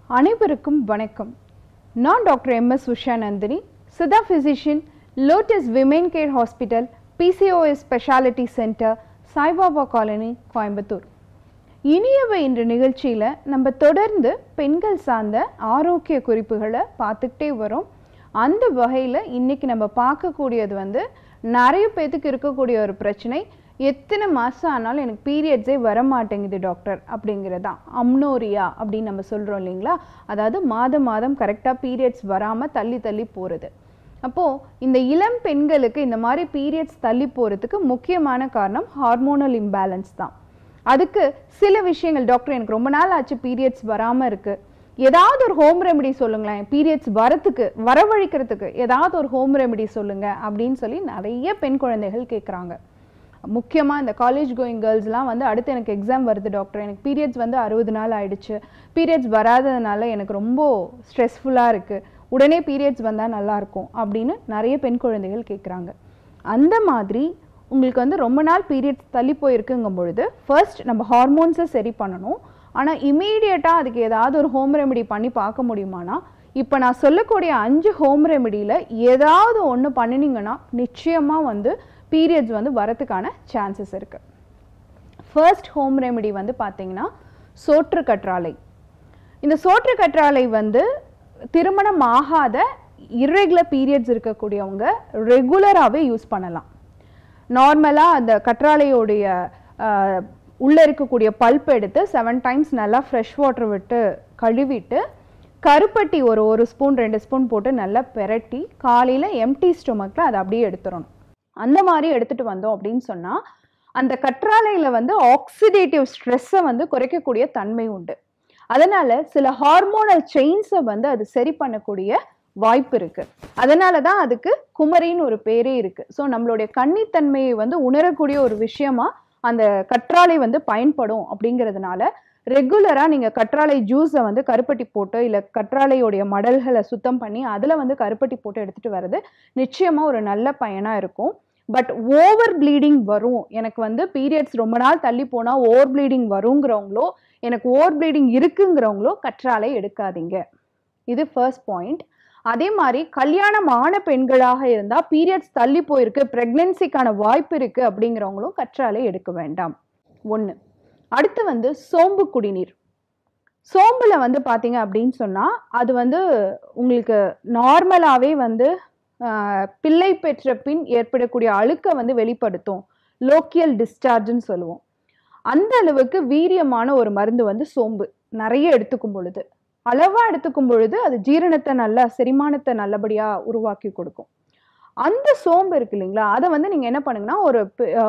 அனைவருக்கும் வணக்கம் நான் doctor M S Usha Nandini சிதா physician Lotus Women Care Hospital P C O S speciality centre Saibaba colony Coimbatore இனியவை என்ற நிகழ்ச்சியில் நம்ம தொடர்ந்து பெண்கள் சார்ந்த ஆரோக்கிய குறிப்புகளை பார்த்துக்கிட்டே வரோம் அந்த வகையில் இன்னைக்கு நம்ம பார்க்கக்கூடியது வந்து நிறைய பேத்துக்கு இருக்கக்கூடிய ஒரு பிரச்சனை எத்தனை மாதம் ஆனாலும் எனக்கு பீரியட்ஸே வர மாட்டேங்குது டாக்டர் அப்படிங்கிறதா அம்னோரியா அப்படின்னு நம்ம சொல்கிறோம் இல்லைங்களா அதாவது மாதம் மாதம் கரெக்டாக பீரியட்ஸ் வராமல் தள்ளி தள்ளி போகிறது அப்போது இந்த இளம் பெண்களுக்கு இந்த மாதிரி பீரியட்ஸ் தள்ளி போகிறதுக்கு முக்கியமான காரணம் ஹார்மோனல் இம்பேலன்ஸ் தான் அதுக்கு சில விஷயங்கள் டாக்டர் எனக்கு ரொம்ப நாள் ஆச்சு பீரியட்ஸ் வராமல் இருக்குது ஏதாவது ஒரு ஹோம் ரெமெடி சொல்லுங்களேன் பீரியட்ஸ் வரத்துக்கு வரவழைக்கிறதுக்கு ஏதாவது ஒரு ஹோம் ரெமெடி சொல்லுங்க அப்படின்னு சொல்லி நிறைய பெண் குழந்தைகள் கேட்குறாங்க முக்கியமாக இந்த காலேஜ் கோயிங் கேர்ள்ஸ்லாம் வந்து அடுத்து எனக்கு எக்ஸாம் வருது டாக்டர் எனக்கு பீரியட்ஸ் வந்து அறுபது நாள் ஆயிடுச்சு பீரியட்ஸ் வராததுனால எனக்கு ரொம்ப ஸ்ட்ரெஸ்ஃபுல்லாக இருக்குது உடனே பீரியட்ஸ் வந்தால் நல்லாயிருக்கும் அப்படின்னு நிறைய பெண் குழந்தைகள் கேட்குறாங்க அந்த மாதிரி உங்களுக்கு வந்து ரொம்ப நாள் பீரியட்ஸ் தள்ளி போயிருக்குங்கும் பொழுது ஃபர்ஸ்ட் நம்ம ஹார்மோன்ஸை சரி பண்ணணும் ஆனால் இமீடியட்டாக அதுக்கு ஏதாவது ஒரு ஹோம் ரெமெடி பண்ணி பார்க்க முடியுமானா இப்போ நான் சொல்லக்கூடிய அஞ்சு ஹோம் ரெமெடியில் ஏதாவது ஒன்று பண்ணினீங்கன்னா நிச்சயமாக வந்து பீரியட்ஸ் வந்து வரத்துக்கான சான்சஸ் இருக்குது ஃபர்ஸ்ட் ஹோம் ரெமெடி வந்து பார்த்தீங்கன்னா சோற்று கற்றாழை இந்த சோற்று கற்றாழை வந்து திருமணம் ஆகாத இர்ரெகுலர் பீரியட்ஸ் இருக்கக்கூடியவங்க ரெகுலராகவே யூஸ் பண்ணலாம் நார்மலாக அந்த கற்றாழையோடைய ஆஹ், உள்ள இருக்கக்கூடிய பல்ப் எடுத்து செவன் டைம்ஸ் நல்லா ஃப்ரெஷ் வாட்டர் விட்டு கழுவிட்டு கருப்பட்டி ஒரு ஒரு ஸ்பூன் ரெண்டு ஸ்பூன் போட்டு நல்லா பெரட்டி காலையில் எம்டி ஸ்டொமக்கில் அதை அப்படியே எடுத்துடணும் அந்த மாதிரி எடுத்துட்டு வந்தோம் அப்படின்னு சொன்னால் அந்த கற்றாழையில் வந்து ஆக்சிடேட்டிவ் ஸ்ட்ரெஸ்ஸை வந்து குறைக்கக்கூடிய தன்மை உண்டு அதனால சில ஹார்மோனல் செயின்ஸை வந்து அது சரி பண்ணக்கூடிய வாய்ப்பு இருக்கு அதனால தான் அதுக்கு குமரின்னு ஒரு பேரே இருக்கு ஸோ நம்மளுடைய கன்னித்தன்மையை வந்து உணரக்கூடிய ஒரு விஷயமா அந்த கற்றாழை வந்து பயன்படும் அப்படிங்கிறதுனால ரெகுலராக நீங்கள் கற்றாழை ஜூஸை வந்து கருப்பட்டி போட்டு இல்லை கற்றாழையோடைய மடல்களை சுத்தம் பண்ணி அதில் வந்து கருப்பட்டி போட்டு எடுத்துகிட்டு வர்றது நிச்சயமாக ஒரு நல்ல பயனாக இருக்கும் பட் ஓவர் ப்ளீடிங் வரும் எனக்கு வந்து பீரியட்ஸ் ரொம்ப நாள் தள்ளி போனால் ஓவர் ப்ளீடிங் வருங்கிறவங்களோ எனக்கு ஓவர் ப்ளீடிங் இருக்குங்கிறவங்களோ கற்றாழை எடுக்காதீங்க இது ஃபர்ஸ்ட் பாயிண்ட் அதே மாதிரி கல்யாணம் ஆன பெண்களாக இருந்தால் பீரியட்ஸ் தள்ளி போயிருக்கு ப்ரெக்னென்சிக்கான வாய்ப்பு இருக்குது அப்படிங்கிறவங்களும் கற்றாழை எடுக்க வேண்டாம் ஒன்று அடுத்து வந்து சோம்பு குடிநீர் சோம்புல வந்து பார்த்தீங்க அப்படின்னு சொன்னால் அது வந்து உங்களுக்கு நார்மலாகவே வந்து ஆஹ், பிள்ளை பெற்ற பின் ஏற்படக்கூடிய அழுக்கை வந்து வெளிப்படுத்தும் லோக்கியல் டிஸ்சார்ஜ்னு சொல்லுவோம் அந்த அளவுக்கு வீரியமான ஒரு மருந்து வந்து சோம்பு நிறைய எடுத்துக்கும் பொழுது அளவா எடுத்துக்கும் பொழுது அது ஜீரணத்தை நல்லா செரிமானத்தை நல்லபடியா உருவாக்கி கொடுக்கும் அந்த சோம்பு இருக்கு இல்லைங்களா அதை வந்து நீங்க என்ன பண்ணுங்கன்னா ஒரு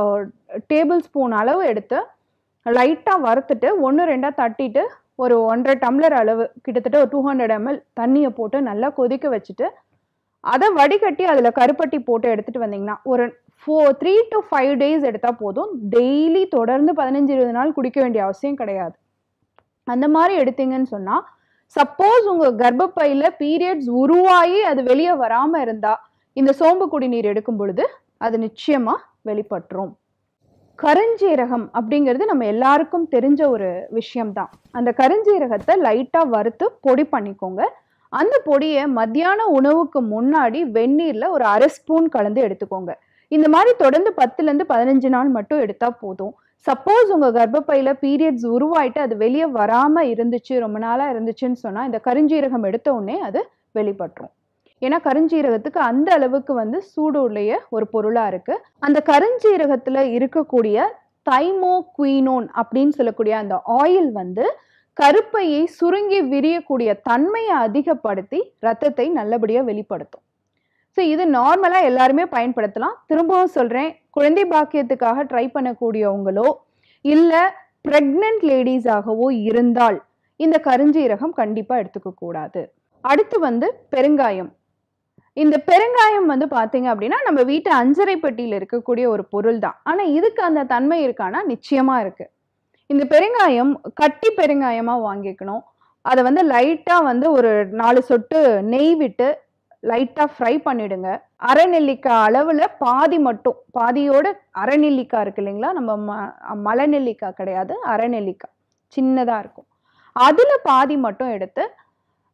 டேபிள் ஸ்பூன் அளவு எடுத்து லைட்டா வறுத்துட்டு ஒன்று ரெண்டா தட்டிட்டு ஒரு ஒன்றரை டம்ளர் அளவு கிட்டத்தட்ட ஒரு டூ ஹண்ட்ரட் எம்எல் தண்ணியை போட்டு நல்லா கொதிக்க வச்சுட்டு அதை வடிகட்டி அதில் கருப்பட்டி போட்டு எடுத்துட்டு வந்தீங்கன்னா ஒரு ஃபோ த்ரீ டு ஃபைவ் டேஸ் எடுத்தால் போதும் டெய்லி தொடர்ந்து பதினஞ்சு இருபது நாள் குடிக்க வேண்டிய அவசியம் கிடையாது அந்த மாதிரி எடுத்தீங்கன்னு சொன்னால் சப்போஸ் உங்கள் கர்ப்பப்பையில் பீரியட்ஸ் உருவாகி அது வெளியே வராமல் இருந்தால் இந்த சோம்பு குடிநீர் எடுக்கும் பொழுது அது நிச்சயமாக வெளிப்பட்டுரும் கருஞ்சீரகம் அப்படிங்கிறது நம்ம எல்லாருக்கும் தெரிஞ்ச ஒரு விஷயம்தான் அந்த கருஞ்சீரகத்தை லைட்டாக வறுத்து பொடி பண்ணிக்கோங்க அந்த பொடியை மத்தியான உணவுக்கு முன்னாடி வெந்நீரில் ஒரு அரை ஸ்பூன் கலந்து எடுத்துக்கோங்க இந்த மாதிரி தொடர்ந்து பத்துலேருந்து பதினஞ்சு நாள் மட்டும் எடுத்தால் போதும் சப்போஸ் உங்கள் கர்ப்பப்பையில் பீரியட்ஸ் உருவாயிட்டு அது வெளியே வராமல் இருந்துச்சு ரொம்ப நாளாக இருந்துச்சுன்னு சொன்னால் இந்த கருஞ்சீரகம் எடுத்த உடனே அது வெளிப்பட்டுரும் ஏன்னா கருஞ்சீரகத்துக்கு அந்த அளவுக்கு வந்து சூடு உடைய ஒரு பொருளாக இருக்குது அந்த கருஞ்சீரகத்தில் இருக்கக்கூடிய தைமோ குயினோன் அப்படின்னு சொல்லக்கூடிய அந்த ஆயில் வந்து கருப்பையை சுருங்கி விரியக்கூடிய தன்மையை அதிகப்படுத்தி ரத்தத்தை நல்லபடியாக வெளிப்படுத்தும் ஸோ இது நார்மலாக எல்லாருமே பயன்படுத்தலாம் திரும்பவும் சொல்கிறேன் குழந்தை பாக்கியத்துக்காக ட்ரை பண்ணக்கூடியவங்களோ இல்லை ப்ரெக்னென்ட் லேடிஸாகவோ இருந்தால் இந்த கருஞ்சீரகம் கண்டிப்பாக எடுத்துக்க கூடாது அடுத்து வந்து பெருங்காயம் இந்த பெருங்காயம் வந்து பார்த்தீங்க அப்படின்னா நம்ம வீட்டு அஞ்சரை பெட்டியில் இருக்கக்கூடிய ஒரு பொருள் தான் ஆனால் இதுக்கு அந்த தன்மை இருக்கானா நிச்சயமாக இருக்கு இந்த பெருங்காயம் கட்டி பெருங்காயமாக வாங்கிக்கணும் அதை வந்து லைட்டாக வந்து ஒரு நாலு சொட்டு நெய் விட்டு லைட்டாக ஃப்ரை பண்ணிடுங்க அரை நெல்லிக்காய் அளவில் பாதி மட்டும் பாதியோட அரை நெல்லிக்காய் இருக்கு இல்லைங்களா நம்ம ம மலை நெல்லிக்காய் கிடையாது அரை நெல்லிக்காய் சின்னதாக இருக்கும் அதில் பாதி மட்டும் எடுத்து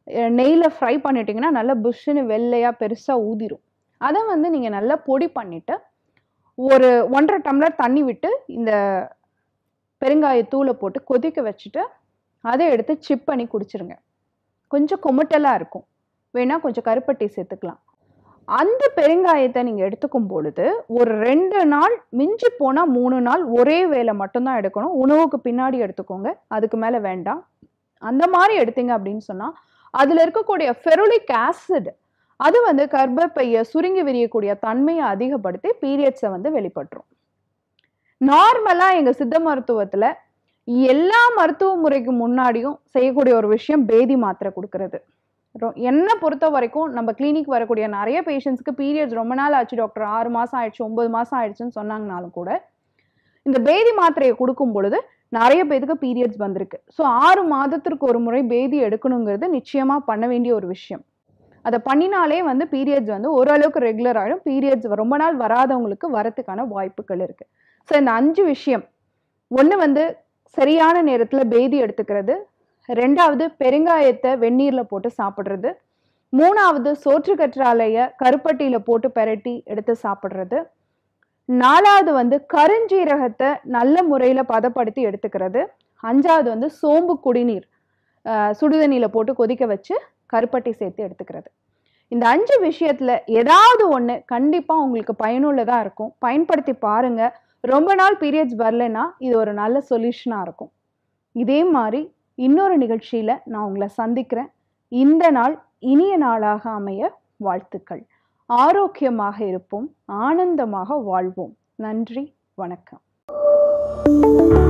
நெய்யில் ஃப்ரை பண்ணிட்டீங்கன்னா நல்லா புஷ்ஷுன்னு வெள்ளையாக பெருசாக ஊதிரும் அதை வந்து நீங்கள் நல்லா பொடி பண்ணிவிட்டு ஒரு ஒன்றரை டம்ளர் தண்ணி விட்டு இந்த பெருங்காயத்தூளை போட்டு கொதிக்க வச்சுட்டு அதை எடுத்து சிப் பண்ணி குடிச்சிருங்க கொஞ்சம் கொமட்டலாக இருக்கும் வேணால் கொஞ்சம் கருப்பட்டி சேர்த்துக்கலாம் அந்த பெருங்காயத்தை நீங்கள் எடுத்துக்கும் பொழுது ஒரு ரெண்டு நாள் மிஞ்சி போனால் மூணு நாள் ஒரே வேலை மட்டும்தான் எடுக்கணும் உணவுக்கு பின்னாடி எடுத்துக்கோங்க அதுக்கு மேலே வேண்டாம் அந்த மாதிரி எடுத்தீங்க அப்படின்னு சொன்னால் அதில் இருக்கக்கூடிய ஃபெருலிக் ஆசிட் அது வந்து கர்ப்பப்பையை சுருங்கி விரியக்கூடிய தன்மையை அதிகப்படுத்தி பீரியட்ஸை வந்து வெளிப்பட்டுரும் நார்மலாக எங்கள் சித்த மருத்துவத்தில் எல்லா மருத்துவ முறைக்கு முன்னாடியும் செய்யக்கூடிய ஒரு விஷயம் பேதி மாத்திரை கொடுக்கறது ரொ- என்னை பொறுத்த வரைக்கும் நம்ம கிளினிக் வரக்கூடிய நிறைய பேஷண்ட்ஸ்க்கு பீரியட்ஸ் ரொம்ப நாள் ஆச்சு டாக்டர் ஆறு மாதம் ஆயிடுச்சு ஒன்பது மாதம் ஆயிடுச்சுன்னு சொன்னாங்கனாலும் கூட இந்த பேதி மாத்திரையை கொடுக்கும் பொழுது நிறைய பேருக்கு பீரியட்ஸ் வந்திருக்கு ஸோ ஆறு மாதத்திற்கு ஒரு முறை பேதி எடுக்கணுங்கிறது நிச்சயமாக பண்ண வேண்டிய ஒரு விஷயம் அதை பண்ணினாலே வந்து பீரியட்ஸ் வந்து ஓரளவுக்கு ரெகுலர் ஆகிடும் பீரியட்ஸ் ரொம்ப நாள் வராதவங்களுக்கு வரத்துக்கான வாய்ப்புகள் இருக்குது ஸோ இந்த அஞ்சு விஷயம் ஒன்று வந்து சரியான நேரத்தில் பேதி எடுத்துக்கிறது ரெண்டாவது பெருங்காயத்தை வெந்நீரில் போட்டு சாப்பிட்றது மூணாவது சோற்று கற்றாழைய கருப்பட்டியில் போட்டு பெரட்டி எடுத்து சாப்பிட்றது நாலாவது வந்து கருஞ்சீரகத்தை நல்ல முறையில் பதப்படுத்தி எடுத்துக்கிறது அஞ்சாவது வந்து சோம்பு குடிநீர் அஹ், சுடுதண்ணியில் போட்டு கொதிக்க வச்சு கருப்பட்டி சேர்த்து எடுத்துக்கிறது இந்த அஞ்சு விஷயத்துல ஏதாவது ஒன்று கண்டிப்பாக உங்களுக்கு பயனுள்ளதாக இருக்கும் பயன்படுத்தி பாருங்க ரொம்ப நாள் பீரியட்ஸ் வரலைன்னா இது ஒரு நல்ல சொல்யூஷனாக இருக்கும் இதே மாதிரி இன்னொரு நிகழ்ச்சியில் நான் உங்களை சந்திக்கிறேன் இந்த நாள் இனிய நாளாக அமைய வாழ்த்துக்கள் ஆரோக்கியமாக இருப்போம் ஆனந்தமாக வாழ்வோம் நன்றி வணக்கம்